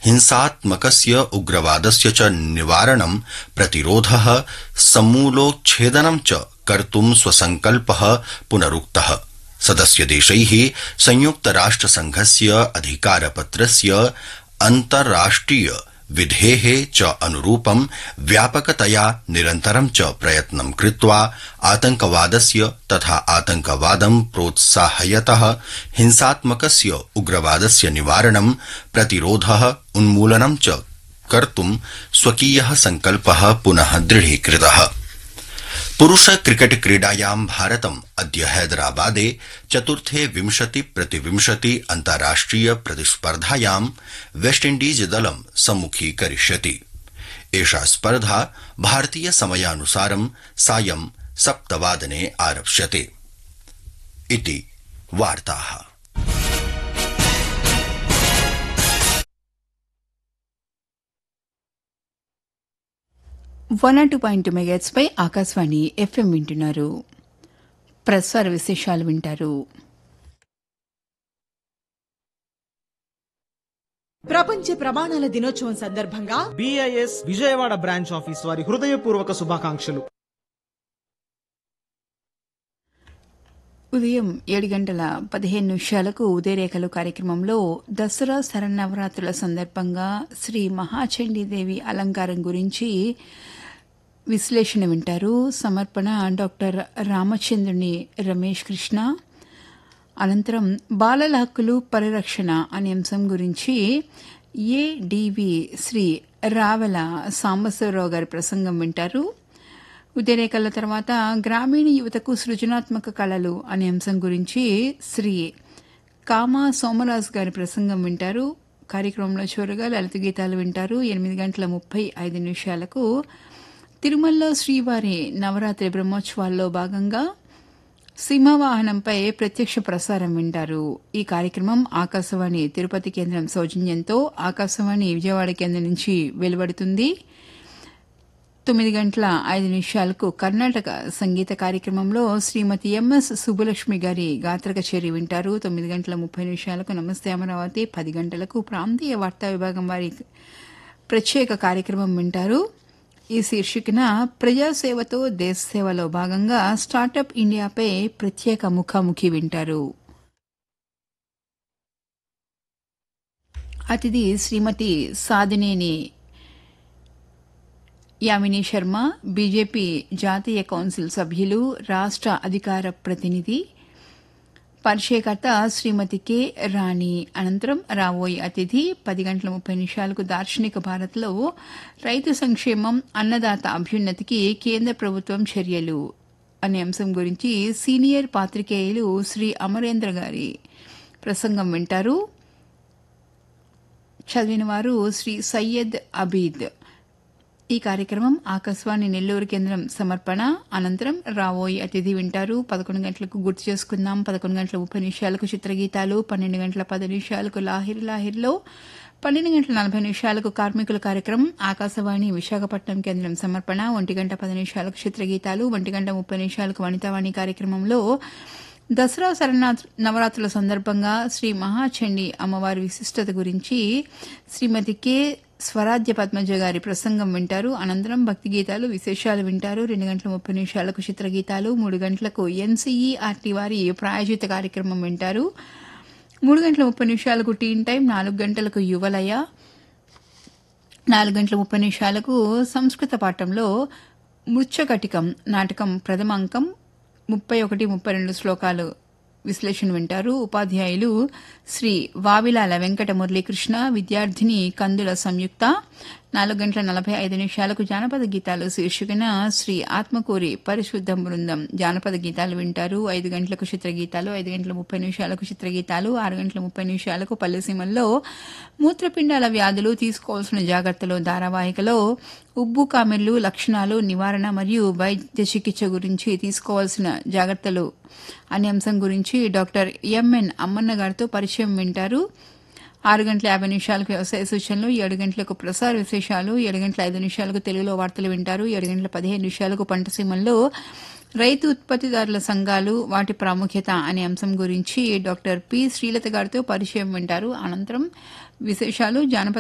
हिंसात्मकस्य उग्रवादस्य च निवारणं प्रतिरोधः समूलोच्छेदनं च कर्तुं स्वसंकल्पः पुनरुक्तः सदस्यदेशैः संयुक्तराष्ट्रसंघस्य अधिकारपत्रस्य अन्ताराष्ट्रिय विधेः च अनुरूपं व्यापकतया निरन्तरं च प्रयत्नं कृत्वा आतंकवादस्य तथा आतंकवादं प्रोत्साहयतः हिंसात्मकस्य उग्रवादस्य निवारणं प्रतिरोधः उन्मूलनं च कर्तुं स्वकीयः संकल्पः पुनः दृढीकृतः पुरुष क्रिकेट क्रीडायां भारतम् अद्य हैदराबादे चतुर्थे विंशति प्रतिविंशति अन्ताराष्ट्रिय प्रतिस्पर्धायां वेस्टइण्डीज दलं सम्मुखीकरिष्यति एषा स्पर्धा भारतीय समयानुसारं सायं सप्तवादने आरप्स्यते इति वार्ताः వన్ టూ పాయింట్ మెగాట్స్ పై ఆకాశవాణి ఎఫ్ఎం వింటున్నారు ప్రసార విశేషాలు వింటారు ప్రపంచ ప్రమాణాల దినోత్సవం సందర్భంగా బిఐఎస్ విజయవాడ బ్రాంచ్ ఆఫీస్ వారి హృదయపూర్వక శుభాకాంక్షలు ఉదయం ఏడు గంటల పదిహేను నిమిషాలకు ఉదయరేఖలు కార్యక్రమంలో దసరా శరన్నవరాత్రుల సందర్భంగా శ్రీ మహాచండీదేవి అలంకారం గురించి విశ్లేషణ వింటారు సమర్పణ డాక్టర్ రామచంద్రుని రమేష్ కృష్ణ అనంతరం బాలల హక్కులు పరిరక్షణ అనే అంశం గురించి ఏడివి శ్రీ రావెల సాంబశివరావు గారి ప్రసంగం వింటారు ఉదయరేఖల తర్వాత గ్రామీణ యువతకు సృజనాత్మక కళలు అనే అంశం గురించి శ్రీ కామా సోమరాజు గారి ప్రసంగం వింటారు కార్యక్రమంలో చివరగా లలిత గీతాలు వింటారు ఎనిమిది గంటల ముప్పై ఐదు నిమిషాలకు తిరుమలలో శ్రీవారి నవరాత్రి బ్రహ్మోత్సవాల్లో భాగంగా సింహవాహనంపై ప్రత్యక్ష ప్రసారం వింటారు ఈ కార్యక్రమం ఆకాశవాణి తిరుపతి కేంద్రం సౌజన్యంతో ఆకాశవాణి విజయవాడ కేంద్రం నుంచి వెలువడుతుంది తొమ్మిది గంటల ఐదు నిమిషాలకు కర్ణాటక సంగీత కార్యక్రమంలో శ్రీమతి ఎంఎస్ సుబ్బలక్ష్మి గారి గాత్ర కచేరి వింటారు తొమ్మిది గంటల ముప్పై నిమిషాలకు నమస్తే అమరావతి పది గంటలకు ప్రాంతీయ వార్తా విభాగం వారి ప్రత్యేక కార్యక్రమం వింటారు ఈ శీర్షికన ప్రజాసేవతో దేశ సేవలో భాగంగా స్టార్టప్ ఇండియాపై ప్రత్యేక ముఖాముఖి వింటారు అతిథి శ్రీమతి సాదినేని యామిని శర్మ బీజేపీ జాతీయ కౌన్సిల్ సభ్యులు రాష్ట అధికార ప్రతినిధి పరిచయకర్త శ్రీమతి కె రాణి అనంతరం రాబోయే అతిథి పది గంటల ముప్పై నిమిషాలకు దార్శనిక భారత్లో రైతు సంక్షేమం అన్నదాత అభ్యున్నతికి కేంద్ర ప్రభుత్వం చర్యలు అనే అంశం గురించి సీనియర్ పాత్రికేయులు శ్రీ అమరేంద్ర గారి ప్రసంగం వింటారు చదివిన వారు శ్రీ సయ్యద్ అబీద్ ఈ కార్యక్రమం ఆకాశవాణి నెల్లూరు కేంద్రం సమర్పణ అనంతరం రావోయి అతిథి వింటారు పదకొండు గంటలకు గుర్తు చేసుకుందాం పదకొండు గంటల ముప్పై నిమిషాలకు చిత్రగీతాలు పన్నెండు గంటల పది నిమిషాలకు లాహిర్ లాహిర్లో పన్నెండు గంటల నలభై నిమిషాలకు కార్మికుల కార్యక్రమం ఆకాశవాణి విశాఖపట్నం కేంద్రం సమర్పణ ఒంటి గంట పది నిమిషాలకు చిత్రగీతాలు ఒంటి గంట ముప్పై నిమిషాలకు వనితావాణి కార్యక్రమంలో దసరా శరణాత్ నవరాత్రుల సందర్భంగా శ్రీ మహాచండి అమ్మవారి విశిష్టత గురించి శ్రీమతి కె స్వరాజ్య పద్మజ గారి ప్రసంగం వింటారు అనంతరం భక్తి గీతాలు విశేషాలు వింటారు రెండు గంటల ముప్పై నిమిషాలకు చిత్రగీతాలు మూడు గంటలకు ఎన్సీఈఆర్టీ వారి ప్రాయోజిత కార్యక్రమం వింటారు మూడు గంటల ముప్పై నిమిషాలకు టీన్ టైం నాలుగు గంటలకు యువలయ నాలుగు గంటల ముప్పై నిమిషాలకు సంస్కృత పాఠంలో మృచ్చకటికం నాటకం ప్రథమాంకం ముప్పై ఒకటి ముప్పై రెండు శ్లోకాలు విశ్లేషణ వింటారు ఉపాధ్యాయులు శ్రీ వావిలాల వెంకట మురళీకృష్ణ విద్యార్థిని కందుల సంయుక్త నాలుగు గంటల నలభై ఐదు నిమిషాలకు జానపద గీతాలు శీర్షికన శ్రీ ఆత్మకూరి పరిశుద్ధ బృందం జానపద గీతాలు వింటారు ఐదు గంటలకు చిత్రగీతాలు ఐదు గంటల ముప్పై నిమిషాలకు చిత్రగీతాలు ఆరు గంటల ముప్పై నిమిషాలకు పల్లెసీమల్లో మూత్రపిండాల వ్యాధులు తీసుకోవాల్సిన జాగ్రత్తలు ధారావాహికలో ఉబ్బు కామెర్లు లక్షణాలు నివారణ మరియు వైద్య చికిత్స గురించి తీసుకోవాల్సిన జాగ్రత్తలు అనే అంశం గురించి డాక్టర్ ఎంఎన్ అమ్మన్న గారితో పరిచయం వింటారు ఆరు గంటల యాభై నిమిషాలకు వ్యవసాయ సూచనలు ఏడు గంటలకు ప్రసార విశేషాలు ఏడు గంటల ఐదు నిమిషాలకు తెలుగులో వార్తలు వింటారు ఏడు గంటల పదిహేను నిమిషాలకు పంట సీమల్లో రైతు ఉత్పత్తిదారుల సంఘాలు వాటి ప్రాముఖ్యత అనే అంశం గురించి డాక్టర్ పి శ్రీలత గారితో పరిచయం వింటారు అనంతరం విశేషాలు జానపద